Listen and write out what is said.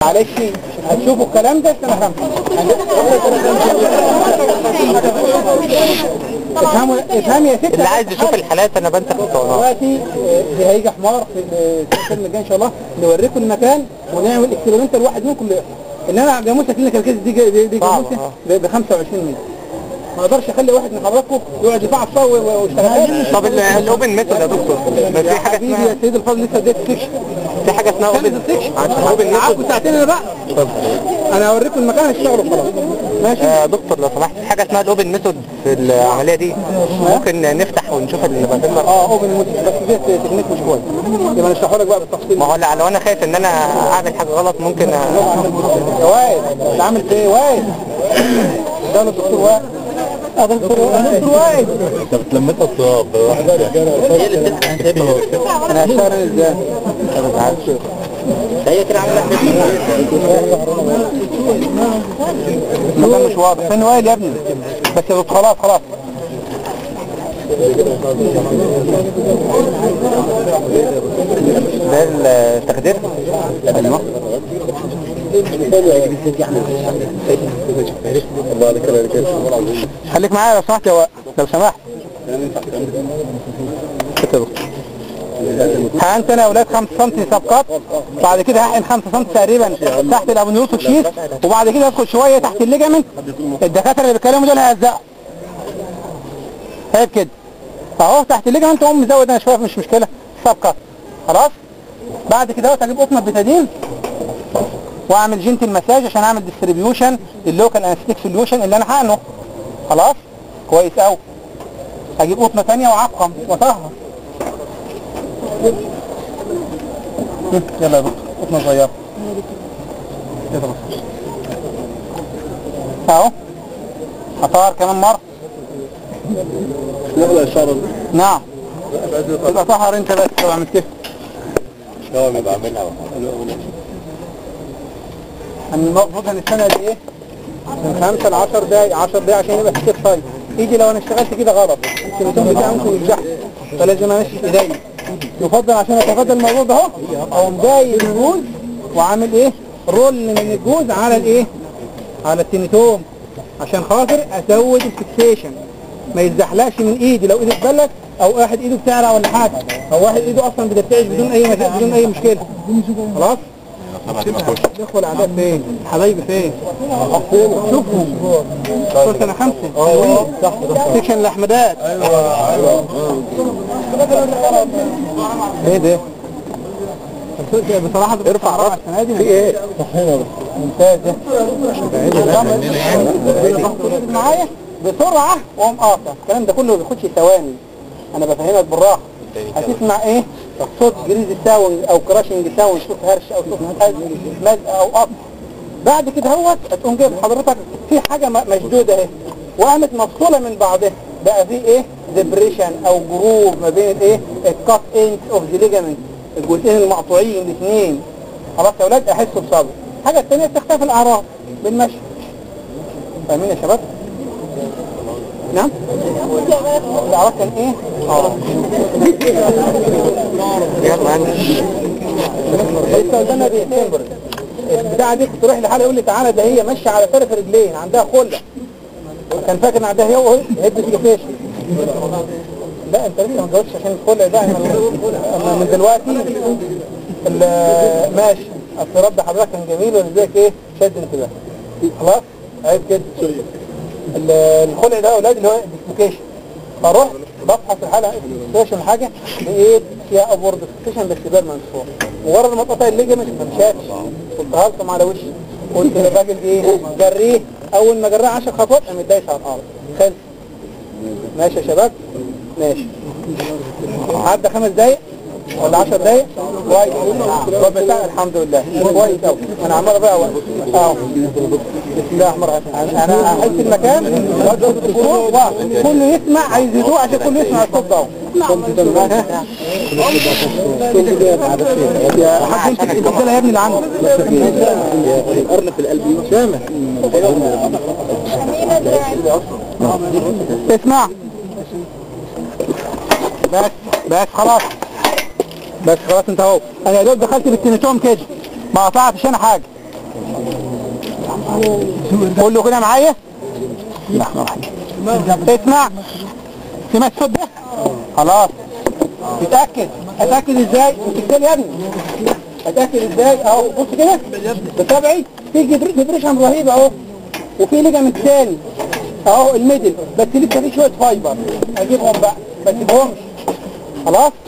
معلش هتشوفوا الكلام ده سنة خمسة افهموا افهم يا ست اللي عايز يشوف الحالات انا بنسى الاسطوانات دلوقتي آه، هيجي حمار في الفيلم الجاي ان شاء الله نوريكم المكان ونعمل اكسبيرمنت لواحد منكم اللي انما جاموسه كلينيكال كيس دي دي, دي صعبة، جاموسه ب 25 متر ما اقدرش اخلي واحد من حضراتكم يقعد يفعص صوت ويشتغل طب ال- الاوبن ميثود يا دكتور ما في يا حاجه حبيبي اسمها يا سيد الفاضل لسه اديت سكشن في حاجه اسمها اوبن اوبن معاكم ميثود ساعتين انا بقى انا هوريكم المكان اشتغلوا خلاص ماشي يا دكتور لو سمحت في حاجه اسمها الاوبن ميثود في العمليه دي ممكن نفتح ونشوف المبادئ اه اوبن الموتيف بس دي تكنيك مش كويس يبقى نشرحه لك بقى بالتفصيل ما هو لا لو انا خايف ان انا اعمل حاجه غلط ممكن أ... يا وائل انت عامل في ايه وائل ده الدكتور وائل اه ده الدكتور وائل دكتور وائل انت بتلمت الصواب انا هشتغل ازاي هي كده عامله المكان مش واضح فين وائل يا ابني بس يا دكتور خلاص خلاص ده التخدير ايوه الله عليك انا كده خليك معايا لو سمحت يا وائل لو سمحت شكرا يا دكتور. هانت انا يا اولاد 5 سم سبقات بعد كده هحقن 5 سم تقريبا تحت الابنيوت والشيس وبعد كده ادخل شويه تحت الليجامنت الدكاتره اللي بيتكلموا دول هيهزقوا هيك كده اهو تحت الليجامنت اقوم مزود انا شويه مش مشكله سبقات خلاص بعد كده اهوت اجيب قطنه بتادين واعمل جنتل مساج عشان اعمل ديستريبيوشن لللوكال انستيك سوليوشن اللي انا حقنه خلاص كويس قوي هجيب قطنه ثانيه واعقم واطهر يلا يا دكتور قطنه صغيره يلا بس اهو هطهر كمان مره يلا اشاره نعم يبقى طهر انت بس لو عملت كده اه انا بعملها المفروض هنستنى قد ايه؟ من 5 ل 10 دقايق 10 دقايق عشان يبقى في سايد ايدي لو انا اشتغلت كده غلط التليفون بتاعي ممكن يتزحف فلازم امشي ايديا يفضل عشان اتفادى الموضوع ده اهو اقوم جاي الجوز وعامل ايه؟ رول من الجوز على الايه؟ على التينيتوم عشان خاطر ازود الفيكسيشن ما يتزحلقش من ايدي لو ايدي اتبلت او واحد ايده بتعرق ولا حاجه او واحد ايده اصلا بترتعش بدون اي مشا... بدون اي مشكله خلاص الاخوه الاعداء فين حبايبي فين شوفهم دول سنه خمسه حلوين سكشن الاحمدات ايه ده بصراحه ارفع راسك السنه دي في ايه ممتاز ده معايا بسرعه واقوم قاطع الكلام ده كله ما بياخدش ثواني انا بفهمك بالراحه هتسمع ايه صوت جريز ساوند او كراشنج ساوند صوت هرش او صوت هز مزق او قطع بعد كده هوت هتقوم جايب حضرتك في حاجه م- مشدوده اهي وقامت مفصوله من بعضها بقى في ايه ديبريشن او جروب ما بين الايه الكات اند اوف ذا ليجامنت الجزئين المقطوعين الاثنين خلاص يا اولاد احسوا بصبر الحاجه الثانيه بتختفي الاعراض بالمشي فاهمين يا شباب نعم الاعراض كان ايه اه لسه قدامنا دقيقتين البتاعه دي كنت رايح لحالة يقول لي تعالى ده هي ماشيه على طرف رجلين عندها خله كان فاكر ان عندها هي هيد سكيفيشن لا انت لسه ما جاوبتش عشان الخلع ده احنا اما من دلوقتي ال- ماشي اصل رد حضرتك كان جميل ولذلك ايه شد انتباه خلاص عيب كده ال- الخلع ده يا اولاد اللي هو ديسلوكيشن فاروح بفحص الحاله ديسلوكيشن حاجه بايه فيها ابورد ديسلوكيشن بس بال منصور مجرد ما اتقطع الليجمنت ما مشاتش كنت هلطم على وشي قلت للراجل ايه جريه اول ما جراه 10 خطوات قام اتدايس على الارض خلص ماشي يا شباب ماشي عدى خمس دقايق ولا 10 دقايق كويس ربع ساعة الحمد لله كويس قوي انا عمال بقى اهو بسم الله الرحمن الرحيم انا احس المكان وأدخل الجروح وبعض. كله يسمع عايز يدوق عشان كله يسمع الصوت ده يا حاج انت الرجاله يا ابني اللي عندك الارنب في القلب سامع اسمع بس بس خلاص بس خلاص انت اهو انا يا دوب دخلت بالتليفون كده ما قطعتش انا حاجه قول له كده معايا بسم الله الرحمن الرحيم اسمع سمع الصوت ده خلاص اتاكد اتاكد ازاي وتكتب يا ابني اتاكد ازاي اهو بص كده بتابعي في ديبريشن رهيب اهو وفي ليجامنت تاني اهو الميدل بس لسه في شويه فايبر اجيبهم بقى ما تسيبهمش خلاص